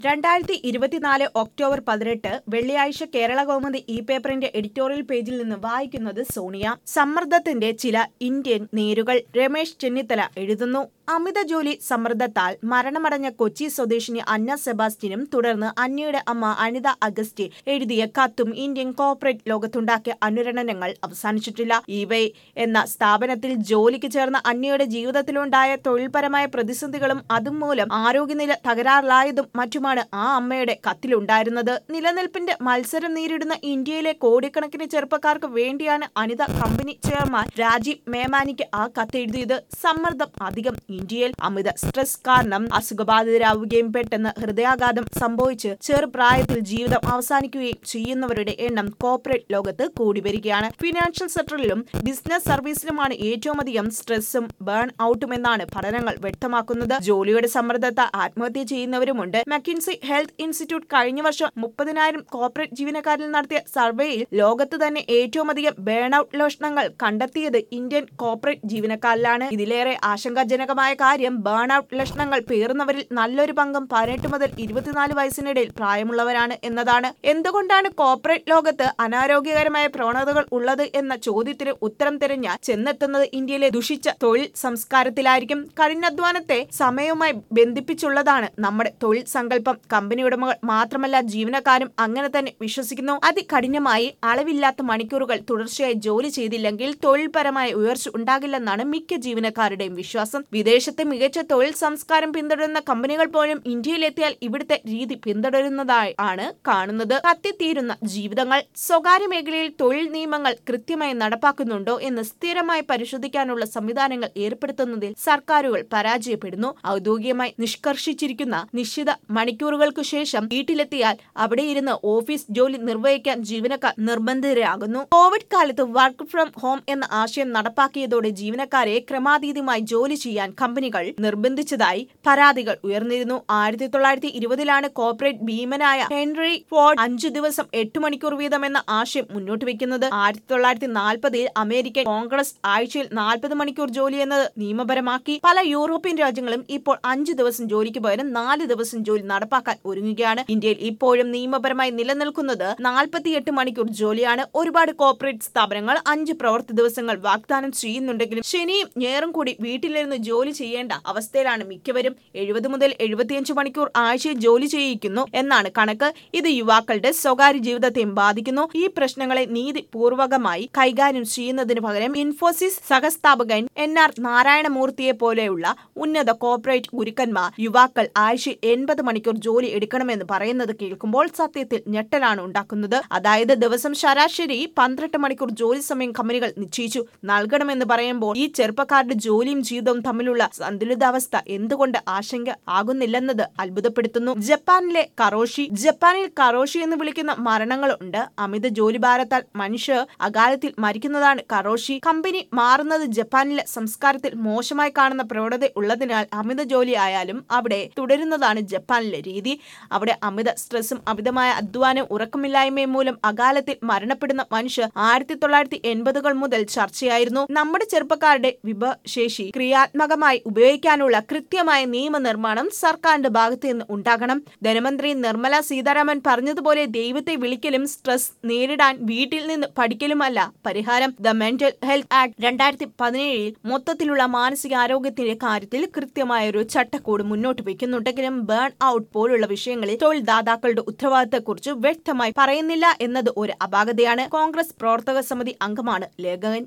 രണ്ടായിരത്തി ഇരുപത്തിനാല് ഒക്ടോബർ പതിനെട്ട് വെള്ളിയാഴ്ച കേരള കൗമുദി ഈ പേപ്പറിന്റെ എഡിറ്റോറിയൽ പേജിൽ നിന്ന് വായിക്കുന്നത് സോണിയ സമ്മർദ്ദത്തിന്റെ ചില ഇന്ത്യൻ നേരുകൾ രമേശ് ചെന്നിത്തല എഴുതുന്നു അമിത ജോലി സമ്മർദ്ദത്താൽ മരണമടഞ്ഞ കൊച്ചി സ്വദേശിനി അന്ന സെബാസ്റ്റ്യനും തുടർന്ന് അന്നയുടെ അമ്മ അനിത അഗസ്റ്റി എഴുതിയ കത്തും ഇന്ത്യൻ കോർപ്പറേറ്റ് ലോകത്തുണ്ടാക്കിയ അനുരണനങ്ങൾ അവസാനിച്ചിട്ടില്ല ഇവേ എന്ന സ്ഥാപനത്തിൽ ജോലിക്ക് ചേർന്ന അന്നയുടെ ജീവിതത്തിലുണ്ടായ തൊഴിൽപരമായ പ്രതിസന്ധികളും അതുമൂലം ആരോഗ്യനില തകരാറിലായതും മറ്റുമാണ് ആ അമ്മയുടെ കത്തിലുണ്ടായിരുന്നത് നിലനിൽപ്പിന്റെ മത്സരം നേരിടുന്ന ഇന്ത്യയിലെ കോടിക്കണക്കിന് ചെറുപ്പക്കാർക്ക് വേണ്ടിയാണ് അനിത കമ്പനി ചെയർമാൻ രാജീവ് മേമാനിക്ക് ആ കത്തെഴുതിയത് സമ്മർദ്ദം അധികം ഇന്ത്യയിൽ അമിത സ്ട്രെസ് കാരണം അസുഖബാധിതരാവുകയും പെട്ടെന്ന് ഹൃദയാഘാതം സംഭവിച്ച് ചെറുപ്രായത്തിൽ ജീവിതം അവസാനിക്കുകയും ചെയ്യുന്നവരുടെ എണ്ണം കോർപ്പറേറ്റ് ലോകത്ത് കൂടി വരികയാണ് ഫിനാൻഷ്യൽ സെക്ടറിലും ബിസിനസ് സർവീസിലുമാണ് ഏറ്റവും അധികം സ്ട്രെസ്സും ബേൺ ഔട്ടും എന്നാണ് പഠനങ്ങൾ വ്യക്തമാക്കുന്നത് ജോലിയുടെ സമ്മർദ്ദത്തെ ആത്മഹത്യ ചെയ്യുന്നവരുമുണ്ട് മക്കിൻസി ഹെൽത്ത് ഇൻസ്റ്റിറ്റ്യൂട്ട് കഴിഞ്ഞ വർഷം മുപ്പതിനായിരം കോർപ്പറേറ്റ് ജീവനക്കാരിൽ നടത്തിയ സർവേയിൽ ലോകത്ത് തന്നെ ഏറ്റവും അധികം ബേൺ ഔട്ട് ലക്ഷണങ്ങൾ കണ്ടെത്തിയത് ഇന്ത്യൻ കോർപ്പറേറ്റ് ജീവനക്കാരിലാണ് ഇതിലേറെ ആശങ്കാജനകമായ കാര്യം ബേൺ ഔട്ട് ലക്ഷണങ്ങൾ പേറുന്നവരിൽ നല്ലൊരു പങ്കും പതിനെട്ട് മുതൽ ഇരുപത്തിനാല് വയസ്സിനിടയിൽ പ്രായമുള്ളവരാണ് എന്നതാണ് എന്തുകൊണ്ടാണ് കോർപ്പറേറ്റ് ലോകത്ത് അനാരോഗ്യകരമായ പ്രവണതകൾ ഉള്ളത് എന്ന ചോദ്യത്തിന് ഉത്തരം തിരഞ്ഞാൽ ചെന്നെത്തുന്നത് ഇന്ത്യയിലെ ദുഷിച്ച തൊഴിൽ സംസ്കാരത്തിലായിരിക്കും കഠിനാധ്വാനത്തെ സമയവുമായി ബന്ധിപ്പിച്ചുള്ളതാണ് നമ്മുടെ തൊഴിൽ സങ്കല്പം കമ്പനി ഉടമകൾ മാത്രമല്ല ജീവനക്കാരും അങ്ങനെ തന്നെ വിശ്വസിക്കുന്നു അതികഠിനമായി അളവില്ലാത്ത മണിക്കൂറുകൾ തുടർച്ചയായി ജോലി ചെയ്തില്ലെങ്കിൽ തൊഴിൽപരമായ ഉയർച്ച ഉണ്ടാകില്ലെന്നാണ് മിക്ക ജീവനക്കാരുടെയും വിശ്വാസം വിദേശത്തെ മികച്ച തൊഴിൽ സംസ്കാരം പിന്തുടരുന്ന കമ്പനികൾ പോലും ഇന്ത്യയിലെത്തിയാൽ ഇവിടുത്തെ രീതി പിന്തുടരുന്നതായി ആണ് കാണുന്നത് കത്തിത്തീരുന്ന ജീവിതങ്ങൾ സ്വകാര്യ മേഖലയിൽ തൊഴിൽ നിയമങ്ങൾ കൃത്യമായി നടപ്പാക്കുന്നുണ്ടോ എന്ന് സ്ഥിരമായി പരിശോധിക്കാനുള്ള സംവിധാനങ്ങൾ ഏർപ്പെടുത്തുന്നതിൽ സർക്കാരുകൾ പരാജയപ്പെടുന്നു ഔദ്യോഗികമായി നിഷ്കർഷിച്ചിരിക്കുന്ന നിശ്ചിത മണിക്കൂറുകൾക്ക് ശേഷം വീട്ടിലെത്തിയാൽ അവിടെ ഇരുന്ന് ഓഫീസ് ജോലി നിർവഹിക്കാൻ ജീവനക്കാർ നിർബന്ധിതരാകുന്നു കോവിഡ് കാലത്ത് വർക്ക് ഫ്രം ഹോം എന്ന ആശയം നടപ്പാക്കിയതോടെ ജീവനക്കാരെ ക്രമാതീതമായി ജോലി ചെയ്യാൻ കമ്പനികൾ നിർബന്ധിച്ചതായി പരാതികൾ ഉയർന്നിരുന്നു ആയിരത്തി തൊള്ളായിരത്തി ഇരുപതിലാണ് കോർപ്പറേറ്റ് ഭീമനായ ഹെൻറി ഫോർഡ് അഞ്ചു ദിവസം എട്ട് മണിക്കൂർ വീതം എന്ന ആശയം മുന്നോട്ട് വെക്കുന്നത് ആയിരത്തി തൊള്ളായിരത്തി നാൽപ്പതിൽ അമേരിക്കൻ കോൺഗ്രസ് ആഴ്ചയിൽ നാൽപ്പത് മണിക്കൂർ ജോലി എന്നത് നിയമപരമാക്കി പല യൂറോപ്യൻ രാജ്യങ്ങളും ഇപ്പോൾ അഞ്ചു ദിവസം ജോലിക്ക് പകരം നാല് ദിവസം ജോലി നടപ്പാക്കാൻ ഒരുങ്ങുകയാണ് ഇന്ത്യയിൽ ഇപ്പോഴും നിയമപരമായി നിലനിൽക്കുന്നത് നാൽപ്പത്തിയെട്ട് മണിക്കൂർ ജോലിയാണ് ഒരുപാട് കോർപ്പറേറ്റ് സ്ഥാപനങ്ങൾ അഞ്ച് പ്രവൃത്തി ദിവസങ്ങൾ വാഗ്ദാനം ചെയ്യുന്നുണ്ടെങ്കിലും ശനിയും ഞായറും കൂടി വീട്ടിലിരുന്ന് ജോലി ചെയ്യേണ്ട അവസ്ഥയിലാണ് മിക്കവരും എഴുപത് മുതൽ എഴുപത്തിയഞ്ച് മണിക്കൂർ ആഴ്ചയിൽ ജോലി ചെയ്യിക്കുന്നു എന്നാണ് കണക്ക് ഇത് യുവാക്കളുടെ സ്വകാര്യ ജീവിതത്തെയും ബാധിക്കുന്നു ഈ പ്രശ്നങ്ങളെ നീതിപൂർവകമായി കൈകാര്യം ചെയ്യുന്നതിന് പകരം ഇൻഫോസിസ് സഹസ്ഥാപകൻ എൻ ആർ നാരായണമൂർത്തിയെ പോലെയുള്ള ഉന്നത കോർപ്പറേറ്റ് ഗുരുക്കന്മാർ യുവാക്കൾ ആഴ്ചയിൽ എൺപത് മണിക്കൂർ ജോലി എടുക്കണമെന്ന് പറയുന്നത് കേൾക്കുമ്പോൾ സത്യത്തിൽ ഞെട്ടലാണ് ഉണ്ടാക്കുന്നത് അതായത് ദിവസം ശരാശരി പന്ത്രണ്ട് മണിക്കൂർ ജോലി സമയം കമ്പനികൾ നിശ്ചയിച്ചു നൽകണമെന്ന് പറയുമ്പോൾ ഈ ചെറുപ്പക്കാരുടെ ജോലിയും ജീവിതവും തമ്മിലുള്ള സന്തുലിതാവസ്ഥ എന്തുകൊണ്ട് ആശങ്ക ആകുന്നില്ലെന്നത് അത്ഭുതപ്പെടുത്തുന്നു ജപ്പാനിലെ കറോഷി ജപ്പാനിൽ കറോഷി എന്ന് വിളിക്കുന്ന മരണങ്ങളുണ്ട് അമിത ജോലിഭാരത്താൽ മനുഷ്യർ അകാലത്തിൽ മരിക്കുന്നതാണ് കറോഷി കമ്പനി മാറുന്നത് ജപ്പാനിലെ സംസ്കാരത്തിൽ മോശമായി കാണുന്ന പ്രവണത ഉള്ളതിനാൽ അമിത ജോലി ആയാലും അവിടെ തുടരുന്നതാണ് ജപ്പാനിലെ രീതി അവിടെ അമിത സ്ട്രെസ്സും അമിതമായ അധ്വാനം ഉറക്കമില്ലായ്മയും മൂലം അകാലത്തിൽ മരണപ്പെടുന്ന മനുഷ്യർ ആയിരത്തി തൊള്ളായിരത്തി എൺപതുകൾ മുതൽ ചർച്ചയായിരുന്നു നമ്മുടെ ചെറുപ്പക്കാരുടെ വിഭവശേഷി ക്രിയാത്മകമായി ഉപയോഗിക്കാനുള്ള കൃത്യമായ നിയമനിർമ്മാണം സർക്കാരിന്റെ ഭാഗത്ത് നിന്ന് ഉണ്ടാകണം ധനമന്ത്രി നിർമ്മല സീതാരാമൻ പറഞ്ഞതുപോലെ ദൈവത്തെ വിളിക്കലും സ്ട്രെസ് നേരിടാൻ വീട്ടിൽ നിന്ന് പഠിക്കലുമല്ല പരിഹാരം ദ മെന്റൽ ഹെൽത്ത് ആക്ട് രണ്ടായിരത്തി പതിനേഴിൽ മൊത്തത്തിലുള്ള മാനസികാരോഗ്യത്തിന്റെ കാര്യത്തിൽ കൃത്യമായ ഒരു ചട്ടക്കൂട് മുന്നോട്ട് വയ്ക്കുന്നുണ്ടെങ്കിലും ബേൺ ഔട്ട് പോലുള്ള വിഷയങ്ങളിൽ തൊഴിൽദാതാക്കളുടെ ഉത്തരവാദിത്തത്തെക്കുറിച്ച് വ്യക്തമായി പറയുന്നില്ല എന്നത് ഒരു അപാകതയാണ് കോൺഗ്രസ് പ്രവർത്തക സമിതി അംഗമാണ് ലേഖകൻ